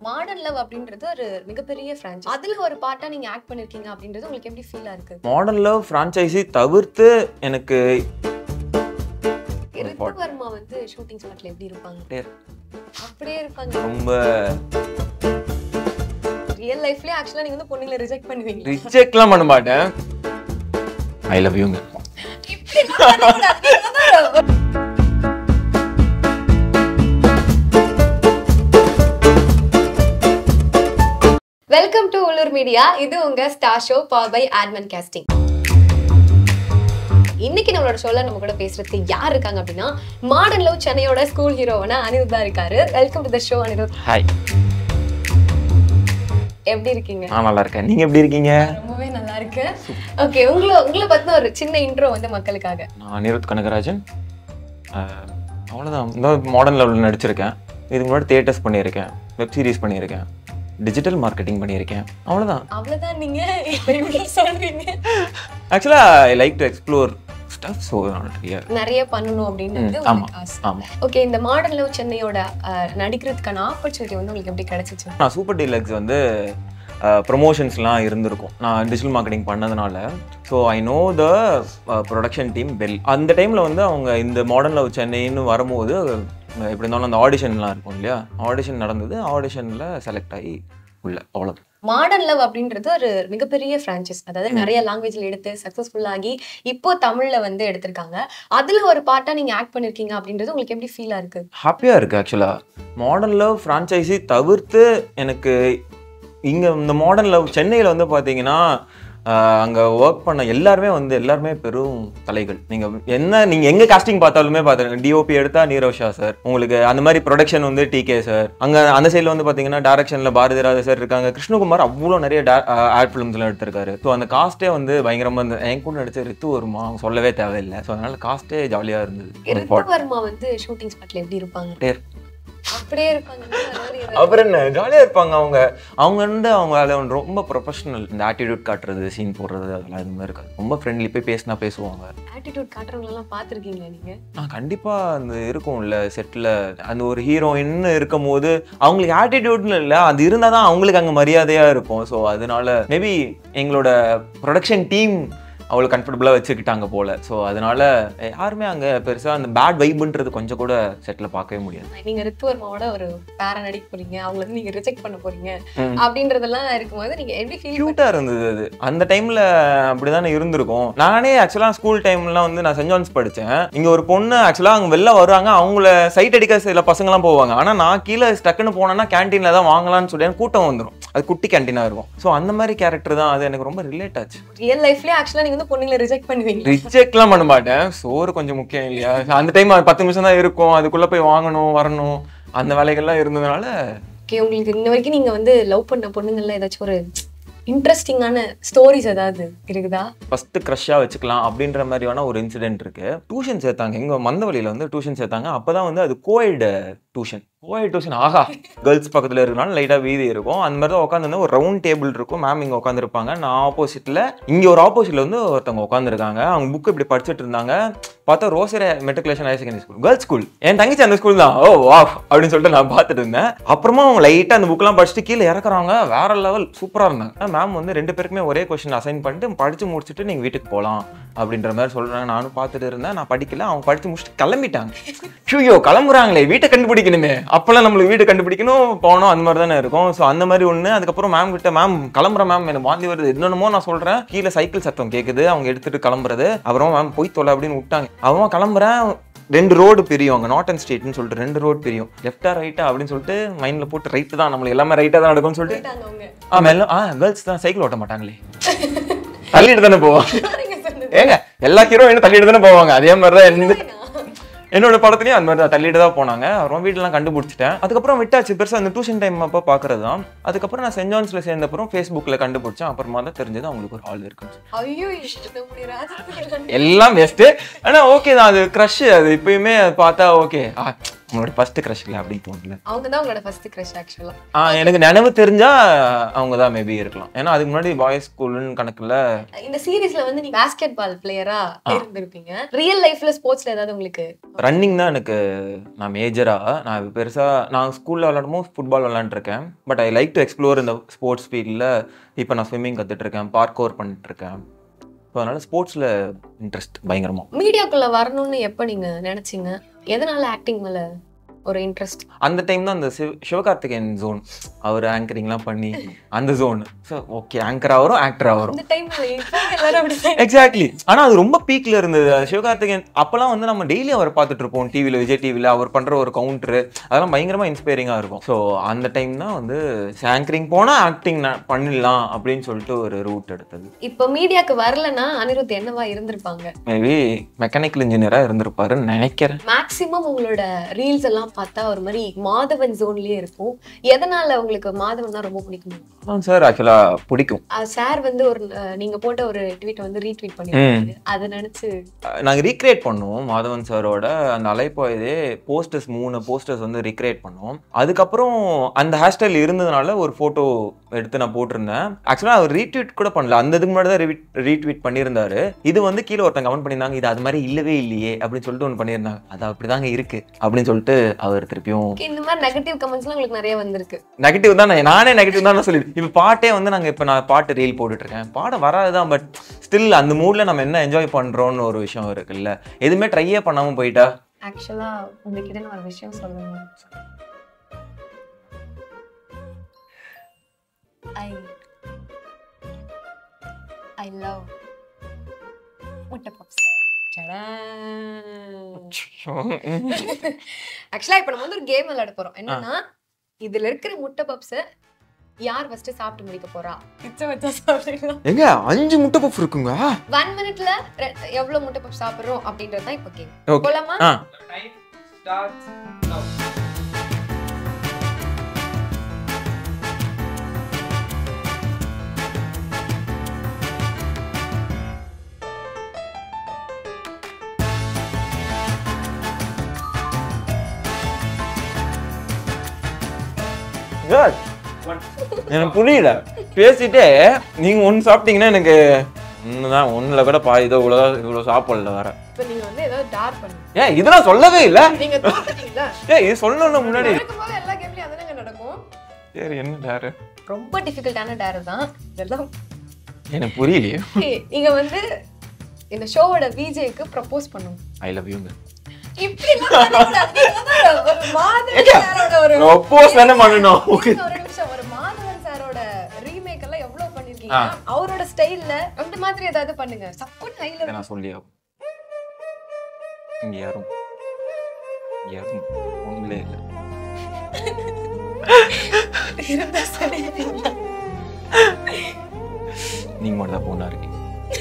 Modern love அப்படின்றது ஒரு மிகப்பெரிய பிரான்ச்சைஸ் அதுல ஒரு பார்ட்டா நீங்க ஆக்ட் பண்ணிருக்கீங்க அப்படின்றது உங்களுக்கு எப்படி ஃபீலா இருக்கு மாடர்ன் லவ் ஃப்ரான்ச்சைசி தவிர்த்து எனக்கு ரித்துவர்மா வந்து ஷூட்டிங் ஸ்பாட்ல எப்படி இருப்பாங்க அப்படியே அப்படியே இருப்பாங்க ரொம்ப ரியல் லைஃப்லயே ஆக்சுவலா நீங்க வந்து பொண்ணுங்களை ரிஜெக்ட் பண்ணுவீங்க ரிஜெக்ட்லாம் பண்ண மாட்டேன் ஐ லவ் யூங்க இப்படி பண்ணக்கூடாது. வெல்கம் டு உள்ளூர் மீடியா இது உங்க ஸ்டார் ஷோ பவர் பை ஆட்மன் கேஸ்டிங் இன்னைக்கு நம்மளோட ஷோல நம்ம கூட பேசுறதுக்கு யார் இருக்காங்க அப்படின்னா மாடர்ன் லவ் சென்னையோட ஸ்கூல் ஹீரோவான அனிருத் தான் இருக்காரு welcome to the show Anirudh hi எப்படி இருக்கீங்க நான் நல்லா இருக்கேன் நீங்க எப்படி இருக்கீங்க ரொம்பவே நல்லா இருக்கு ஓகே உங்களை உங்களை பத்தின ஒரு சின்ன இன்ட்ரோ வந்து மக்களுக்காக நான் அனிருத் கனகராஜன் அஹ், அவ்வளவுதான் இந்த மாடர்ன் லெவலில் நடிச்சிருக்கேன் இதுக்கு முன்னாடி தியேட்டர்ஸ் பண்ணியிருக்கேன் வெப் சீரிஸ் பண்ணியிருக்கேன் டிஜிட்டல் மார்க்கெட்டிங் பண்ணியிருக்கேன் அவ்வளவுதான் அவ்வளவுதான் நீங்க இப்ப இப்படி சொல்றீங்க ஆக்சுவலாக I like to explore stuff so நிறைய நிறைய பண்ணணும் அப்படின்றது ஆமா உங்களுக்கு ஆசை ஆமா ஓகே இந்த மாடர்ன் லவ் சென்னையோட அஹ், நடிக்கிறதுக்கான ஆப்பர்ச்சுனிட்டி வந்து உங்களுக்கு எப்படி கிடைச்சிச்சு நான் சூப்பர் டீலக்ஸ் வந்து ப்ரொமோஷன்ஸ்லாம் இருந்திருக்கும் நான் டிஜிட்டல் மார்க்கெட்டிங் பண்ணதுனால so I know the production team well அந்த டைமில் வந்து அவங்க இந்த மாடர்ன் லவ் சென்னைன்னு வரும்போது அஹ், எப்படி இருந்தாலும் அந்த ஆடிஷன்லாம் இருக்கும் இல்லையா ஆடிஷன் நடந்தது ஆடிஷனில் செலக்ட் ஆகி உள்ள அவ்வளோ மாடர்ன் லவ் அப்படின்றது ஒரு மிகப்பெரிய பிரான்ச்சைஸ் அதாவது நிறைய லாங்குவேஜ்ல எடுத்து சக்சஸ்ஃபுல் ஆகி இப்போ தமிழ்ல வந்து எடுத்திருக்காங்க அதுல ஒரு பார்ட்டா நீங்க ஆக்ட் பண்ணிருக்கீங்க அப்படின்றது உங்களுக்கு எப்படி ஃபீலா இருக்கு ஹாப்பியாக இருக்குது ஆக்சுவலாக மாடர்ன் லவ் ஃப்ரான்ச்சைசி தவிர்த்து எனக்கு இங்கே இந்த மாடர்ன் லவ் சென்னையில் வந்து பார்த்தீங்கன்னா அங்கே ஒர்க் பண்ண எல்லாருமே வந்து எல்லாருமே பெரும் தலைகள் நீங்கள் என்ன நீங்கள் எங்கே காஸ்டிங் பார்த்தாலுமே பார்த்துருங்க டிஓபி எடுத்தா நீரோஷா சார் உங்களுக்கு அந்த மாதிரி ப்ரொடக்ஷன் வந்து டிகே சார் அங்கே அந்த சைடில் வந்து பார்த்தீங்கன்னா டேரக்ஷனில் பாரதி ராஜா சார் இருக்காங்க கிருஷ்ணகுமார் அவ்வளோ நிறைய ஆட் ஃபிலிம்ஸ்லாம் எடுத்திருக்காரு ஸோ அந்த காஸ்ட்டே வந்து பயங்கரமாக இந்த என் கூட நடிச்ச ரித்து வருமா அவங்க சொல்லவே தேவையில்லை ஸோ அதனால காஸ்ட்டே ஜாலியாக இருந்தது ரித்துவர்மா வந்து ஷூட்டிங் ஸ்பாட்ல எப்படி இருப்பாங்க அப்படியே அப்படியே இருப்பாங்க அதாவது இது- அப்புறம் என்ன ஜாலியாக இருப்பாங்க அவங்க அவங்க வந்து அவங்க அதில் வந்து ரொம்ப ப்ரொஃபஷனல் இந்த ஆட்டிடியூட் காட்டுறது சீன் போடுறது அதெல்லாம் எதுவுமே இருக்காது ரொம்ப ஃப்ரெண்ட்லி போய் பேசினா பேசுவாங்க ஆட்டிடியூட் காட்டுறவங்க எல்லாம் பாத்திருக்கீங்களா நீங்க நான் கண்டிப்பாக அந்த இருக்கும்ல செட்டில் அந்த ஒரு ஹீரோயின் இருக்கும் போது அவங்களுக்கு ஆட்டிடியூட்னு இல்லை அது இருந்தால் தான் அவங்களுக்கு அங்கே மரியாதையாக இருக்கும் ஸோ அதனால மேபி எங்களோட ப்ரொடக்ஷன் டீம் அவ்வளோ கம்ஃபர்டபுளாக வச்சுக்கிட்டாங்க போல ஸோ அதனால யாருமே அங்கே பெருசாக அந்த பேட் வைப்புன்றது கொஞ்சம் கூட செட்டில் பார்க்கவே முடியாது நீங்க ரித்துவர்மாவோட ஒரு பேர நடிக்க போறீங்க அவங்கள வந்து நீங்க ரிஜெக்ட் பண்ண போறீங்க ம். அப்படின்றதெல்லாம் இருக்கும்போது நீங்க எப்படி ஃபீல் க்யூட்டா இருந்தது அது அந்த டைம்ல அப்படிதானே இருந்திருக்கும் நானே ஆக்சுவலா ஸ்கூல் டைம்லாம் வந்து நான் சென்ட் ஜான்ஸ் படிச்சேன் இங்க ஒரு பொண்ணு ஆக்சுவலா அவங்க வெளில வருவாங்க அவங்கள சைட் அடிக்க சில பசங்கலாம் போவாங்க ஆனா நான் கீழே டக்குன்னு போனேன்னா கேன்டீன்ல தான் வாங்கலாம்னு சொல்லி எனக்கு கூட்டம் வந்துடும் அது குட்டி கேன்டீனா இருக்கும் ஸோ அந்த மாதிரி கேரக்டர் தான் அது எனக்கு ரொம்ப ரிலேட் ஆச்சு ரியல் லைஃப்லயே ஆக்சுவலா நீங்க வந்து பொண்ணுங்களை ரிஜெக்ட் பண்ணுவீங்க ரிஜெக்ட்லாம் பண்ண மாட்டேன் சோறு கொஞ்சம் முக்கியம் இல்லையா அந்த டைம் பத்து நிமிஷம் தான் இருக்கும் அதுக்குள்ள போய் வாங்கணும் வரணும் அந்த வேலைகள்லாம் இருந்ததுனால ஓகே உங்களுக்கு இன்ன வரைக்கும் நீங்க வந்து லவ் பண்ண பொண்ணுங்கள்ல ஏதாச்சும் ஒரு இன்ட்ரெஸ்டிங்கான ஸ்டோரிஸ் ஏதாவது இருக்குதா ஃபர்ஸ்ட் க்ரஷ்ஷாக வச்சுக்கலாம் அப்படின்ற மாதிரியான ஒரு இன்சிடென்ட் இருக்கு டியூஷன் சேர்த்தாங்க எங்க மந்தவழியில வந்து டியூஷன் சேர்த்தாங்க அப்பதான் வந்து அது கோயட் டியூஷன் கோயட் டியூஷன் ஆஹா கேர்ள்ஸ் பக்கத்துல இருக்கனால லைட்டா வீதி இருக்கும் அந்த மாதிரி தான் உட்காந்து ஒரு ரவுண்ட் டேபிள் இருக்கும் மேம் இங்க உட்காந்துருப்பாங்க நான் ஆப்போசிட்ல இங்க ஒரு ஆப்போசிட்ல வந்து ஒருத்தவங்க உட்காந்துருக்காங்க அவங்க புக் இப்படி படிச்சுட்டு இருந்தாங்க பார்த்தா Rosary matriculation higher secondary school girls school என் தங்கச்சி அந்த ஸ்கூல் தான் ஓ வா அப்படின்னு சொல்லிட்டு நான் பார்த்துட்டு இருந்தேன் அப்புறமா அவங்க லைட்டாக அந்த புக்லாம் படிச்சுட்டு கீழே இறக்குறாங்க வேற லெவல் சூப்பராக இருந்தாங்க மேம் வந்து ரெண்டு பேருக்குமே ஒரே கொஸ்டின் அசைன் பண்ணிட்டு படிச்சு முடிச்சுட்டு நீங்கள் வீட்டுக்கு போகலாம் அப்படின்ற மாதிரி சொல்றாங்க நானும் பார்த்துட்டு இருந்தேன் நான் படிக்கல அவங்க படிச்சு முடிச்சுட்டு கிளம்பிட்டாங்க ஐயோ கிளம்புறாங்களே வீட்டை கண்டுபிடிக்கணுமே அப்பெல்லாம் நம்மளுக்கு வீட்டை கண்டுபிடிக்கணும் போனோம் அந்த மாதிரி தானே இருக்கும் ஸோ அந்த மாதிரி ஒன்று அதுக்கப்புறம் மேம் கிட்ட மேம் கிளம்புற மேம் எனக்கு வாந்தி வருது என்னென்னமோ நான் சொல்றேன் கீழே சைக்கிள் சத்தம் கேட்குது அவங்க எடுத்துட்டு கிளம்புறது அப்புறம் மேம் போய் தொலை அப்படின்னு விட்டாங்க அவன் கிளம்புறேன் ரெண்டு ரோடு பிரியும் அங்கே நார்த் அண்ட் ஸ்டேட்னு சொல்லிட்டு ரெண்டு ரோடு பிரியும் லெஃப்டா ரைட்டா அப்படின்னு சொல்லிட்டு மைண்ட்ல போட்டு ரைட்டு தான் நம்மளுக்கு எல்லாமே ரைட்டா தான் நடக்கும்னு சொல்லிட்டு போயிட்டாங்க அவங்க ஆ மெல்ல ஆ கேர்ள்ஸ் தான் சைக்கிள் ஓட்ட மாட்டாங்களே தள்ளிட்டு தானே போவாங்க நீங்க சொன்னது ஏங்க எல்லா ஹீரோயினும் தள்ளிட்டு தானே போவாங்க அதே மாதிரி தான் என்ன என்னோட படத்துலயும் அந்த மாதிரி தான் தள்ளிட்டு தான் போனாங்க அப்புறம் வீட்டுலாம் கண்டுபிடிச்சிட்டேன் அதுக்கப்புறம் விட்டாச்சு பெருசா அந்த டியூஷன் டைம் அப்போ பாக்குறது தான் அதுக்கப்புறம் நான் சென்ட் ஜான்ஸ்ல சேர்ந்தப்புறம் ஃபேஸ்புக்ல கண்டுபிடிச்சேன் அப்புறமா தான் தெரிஞ்சது அவங்களுக்கு ஒரு ஆள் இருக்குன்னு சொல்லி. ஐயோ நம்முடைய ராஜா எல்லாம் பெஸ்ட் ஆனா ஓகே தான் அது க்ரஷ் அது இப்பயுமே அது பார்த்தா ஓகே உங்களோட ஃபர்ஸ்ட் க்ரஷ் இல்லை அப்படின்னு தோணல அவங்க தான் உங்களோட ஃபர்ஸ்ட் கிரஷ் ஆக்சுவலா ஆ எனக்கு நினைவு தெரிஞ்சா அவங்க தான் மேபி இருக்கலாம் ஏன்னா அதுக்கு முன்னாடி பாய்ஸ் ஸ்கூல்னு கணக்குல இந்த சீரீஸ்ல வந்து நீங்க பாஸ்கெட் பால் பிளேயரா இருந்திருப்பீங்க ரியல் லைஃப்ல ஸ்போர்ட்ஸ்ல ஏதாவது உங்களுக்கு ரன்னிங் தான் எனக்கு நான் மேஜரா நான் பெருசா நான் ஸ்கூல்ல விளாடுமோ ஃபுட்பால் விளாண்டுருக்கேன் but I like to explore இந்த ஸ்போர்ட்ஸ் ஃபீல்டில் இப்போ நான் ஸ்விம்மிங் கத்துட்டு இருக்கேன் பார்க் ஓவர் பண்ணிட்டு இருக்கேன் ஸோ அதனால ஸ்போர்ட்ஸ்ல இன்ட்ரெஸ்ட் பயங்கரமா மீடியாக்குள்ள வரணும்னு எப்ப நீங்க நினைச்சீங்க எதனால ஆக்டிங் மேல ஒரு இன்ட்ரெஸ்ட் அந்த டைம் தான் அந்த சிவ சிவகார்த்திகேயன் ஜோன் அவர் ஆங்கரிங்லாம் பண்ணி அந்த ஜோன் ஸோ ஓகே ஆங்கர் ஆகிறோம் ஆக்டர் ஆகிறோம் அந்த டைம் எல்லாரும் அப்படி எக்ஸாக்ட்லி ஆனா அது ரொம்ப பீக்ல இருந்தது அது சிவகார்த்திகேயன் அப்பெல்லாம் வந்து நம்ம டெய்லி அவர் பார்த்துட்டு இருப்போம் டிவில விஜய் டிவில அவர் பண்ற ஒரு கவுண்டர் அதெல்லாம் பயங்கரமா இன்ஸ்பைரிங்கா இருக்கும் ஸோ அந்த டைம் தான் வந்து ஆங்கரிங் போனா ஆக்டிங் பண்ணிடலாம் அப்படின்னு சொல்லிட்டு ஒரு ரூட் எடுத்தது இப்ப மீடியாக்கு வரலன்னா அனிருத் என்னவா இருந்திருப்பாங்க மேபி மெக்கானிக்கல் இன்ஜினியரா இருந்திருப்பாருன்னு நினைக்கிறேன் மேக்சிமம் உங்களோட ரீல்ஸ் எல்லாம் பார்த்தா ஒரு மாதிரி மாதவன் ஜோன்லயே இருக்கும் எதனால உங்களுக்கு மாதவன் தான் ரொம்ப பிடிக்கும் அதான் சார் ஆக்சுவலா பிடிக்கும் சார் வந்து ஒரு அஹ், நீங்க போட்ட ஒரு ட்வீட் வந்து ரீட்வீட் பண்ணிருக்காரு அதை நினைச்சு நாங்கள் ரீக்ரியேட் பண்ணுவோம் மாதவன் சாரோட அந்த அலைப்பாயுதே போஸ்டர்ஸ் மூணு போஸ்டர்ஸ் வந்து ரீக்ரியேட் பண்ணுவோம் அதுக்கப்புறம் அந்த ஹேர்ஸ்டைல் இருந்ததுனால ஒரு ஃபோட்டோ எடுத்து நான் போட்டிருந்தேன் ஆக்சுவலாக அவர் ரீட்வீட் கூட பண்ணல அந்த இதுக்கு முன்னாடி தான் ரீட்வீட் பண்ணியிருந்தாரு இது வந்து கீழே ஒருத்தன் கமெண்ட் பண்ணியிருந்தாங்க இது அது மாதிரி இல்லவே இல்லையே அப்படின்னு சொல்லிட்டு ஒன்று பண்ணியிருந்தாங்க அது அப்படிதாங்க இருக்கு அப்படின்னு சொல்லிட்டு அவர் திருப்பியும் Okay, இந்த மாதிரி நெகட்டிவ் கமெண்ட்ஸ்லாம் உங்களுக்கு நிறைய வந்திருக்கு நெகட்டிவ் தான் நான் நானே நெகட்டிவ் தான் சொல்லி இப்போ பாட்டே வந்து நாங்கள் இப்போ நான் பாட்டு ரீல் போட்டுட்டு இருக்கேன் பாடம் வராது தான் பட் ஸ்டில் அந்த மூடில் நம்ம என்ன என்ஜாய் பண்ணுறோன்னு ஒரு விஷயம் இருக்குல்ல எதுவுமே ட்ரையே பண்ணாமல் போயிட்டா ஆக்சுவலா உங்ககிட்ட நான் ஒரு விஷயம் சொல்லணும் ஐ ஐ லவ் முட்டை பப்ஸ் ஆக்சுவலா இப்போ நம்ம வந்து ஒரு கேம் விளையாட போறோம் என்னன்னா இதுல இருக்கிற முட்டை பப்ஸ யார் ஃபர்ஸ்ட் சாப்பிட்டு முடிக்க போறா பிச்சை வச்சா சாப்பிடலாம் எங்க அஞ்சு முட்டை பஃப் இருக்குங்க ஒன் மினிட்ல எவ்வளவு முட்டை பப்ஸ் சாப்பிடுறோம் அப்படின்றது தான் இப்போ கேம் ஓகே போலாமா ஆ Good. எனக்கு புரியல பேசிட்டே நீங்க ஒன்னு சாப்பிட்டீங்கன்னா எனக்கு ஒண்ணுதான் ஒண்ணுல கூட பாதி இதோ இவ்வளவு இவ்வளவு சாப்பிடல வர இப்போ நீங்க வந்து ஏதாவது டார் பண்ணுங்க ஏன் இதெல்லாம் சொல்லவே இல்ல நீங்க தோத்துட்டீங்களா ஏய் இது சொல்லணும் முன்னாடி இருக்கும்போது எல்லா கேம்லயும் அதுதாங்க நடக்கும் சரி என்ன டாரு ரொம்ப டிஃபிகல்ட்டான டேர் தான் இதெல்லாம் எனக்கு புரியலையே Okay, நீங்க வந்து இந்த ஷோவோட விஜேக்கு ப்ரப்போஸ் பண்ணுங்க ஐ லவ் யூங்க இப்படி எல்லாம் பண்ணக்கூடாது. நீங்க வந்து ஒரு மாதவன் சாரோட ஒரு ப்ரோபோஸ் தானே பண்ணணும் இருங்க ஒரு நிமிஷம் ஒரு மாதவன் சாரோட ரீமேக் எல்லாம் எவ்வளவு பண்ணிருக்கீங்க அவரோட ஸ்டைல்ல அந்த மாதிரி ஏதாவது பண்ணுங்க சப்புன்னு ஹைல இதை நான் சொல்லி ஆகும் இங்க யாரும் இங்க யாரும் ஒண்ணுலே இல்லை இருந்தா சொல்லிருக்கீங்க நீங்க மட்டும் தான் பொண்ணா இருக்கீங்க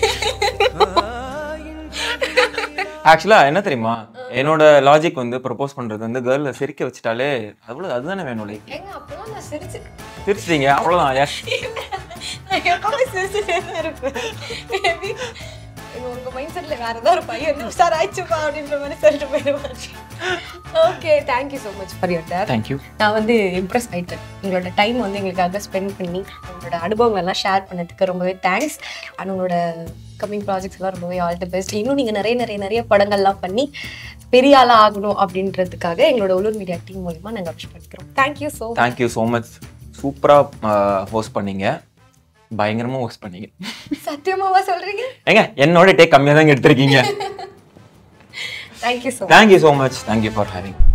ஆக்சுவலா என்ன தெரியுமா என்னோட லாஜிக் வந்து ப்ரப்போஸ் பண்றது வந்து கேர்ல சிரிக்க வச்சுட்டாலே அவ்வளவு அதுதானே வேணும் லைக் ஏங்க அப்பெல்லாம் நான் சிரிச்சு சிரிச்சிட்டீங்க அவ்வளவுதான் yes. நான் எப்பவுமே சிரிச்சுட்டே தான் இருப்பேன் Maybe இங்க உங்க மைண்ட் செட்ல வேற ஏதாவது ஒரு பையன் சார் ஆயிடுச்சுப்பா அப்படின்ற மாதிரி சொல்லிட்டு போயிடுவாங்க okay thank you so much for your dare Thank you நான் வந்து இம்ப்ரெஸ் ஆயிட்டேன் உங்களோட டைம் வந்து எங்களுக்காக ஸ்பெண்ட் பண்ணி உங்களோட அனுபவங்கள் எல்லாம் ஷேர் பண்ணதுக்கு ரொம்பவே தேங்க்ஸ் அண்ட் உங்களோட கம்மிங் ப்ராஜெக்ட்ஸ் எல்லாம் ரொம்பவே ஆல் தி பெஸ்ட் இன்னும் நீங்கள் நிறைய நிறைய நிறைய படங்கள்லாம் பண்ணி பெரிய ஆளா ஆகணும் அப்படின்றதுக்காக எங்களோட உள்ளூர் மீடியா டீம் மூலியமா நாங்கள் விஷ் பண்ணிக்கிறோம் thank you so thank you so much சூப்பரா ஹோஸ்ட் பண்ணீங்க பயங்கரமா ஹோஸ்ட் பண்ணீங்க சத்தியமாவா சொல்றீங்க ஏங்க என்னோட டேக் கம்மியா தான் எடுத்திருக்கீங்க thank you so thank you so much thank you for having